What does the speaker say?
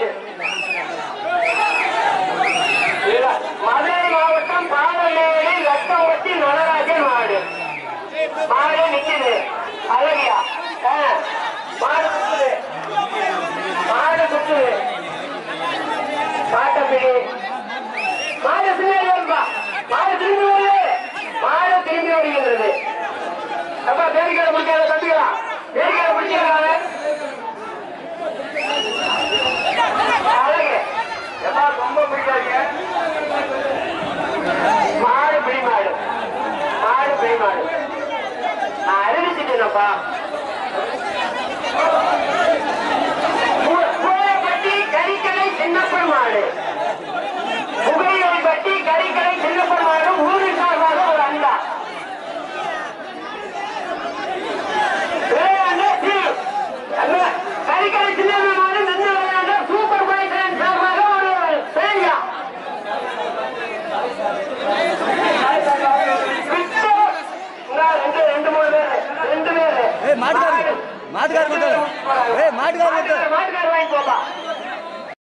போச்சு மதுரை மாவட்டம் பாலமேடு லட்சம்பட்டி நடராஜன் மாடு மாடு நிக்குது அழகியா ஆ, மாடு குத்துது மாடு குத்துது பாட்டப்பிடி மாடு திரும்பி வரும்பா மாடு திரும்பி வருது மாடு திரும்பி வருகின்றது அப்பா பேரிக்கடை முடிக்காத தம்பிக்கலாம் பேரிக்கடை முடிக்கிறாங்க அழகு எப்பா ரொம்ப பிடிக்காதீங்க மாடு பிடி மாடு மாடு பிடி மாடு நான் அறிவிச்சுட்டேனப்பா பட்டி கறிக்கடை சின்னப்பன் மாடு புகையிலை பட்டி கறிக்கடை சின்னப்பன் மாடு ஊரின் சார்பாக ஒரு அண்டா விளையாண்டு தீரும். அல்ல, கறிக்கடை சின்னப்பன் மாடு நின்று விளையாண்ட சூப்பர் பைசன் சார்பாக ஒரு பேரியா விட்டு, இந்தா ரெண்டு ரெண்டு மூணு பேர் ரெண்டு பேர் ஏய் மாட்டுக்காரர் மாட்டுக்காரர் மட்டும் ஏய் மாட்டுக்காரர் மட்டும் மாட்டுக்காரர் வாங்கி போப்பா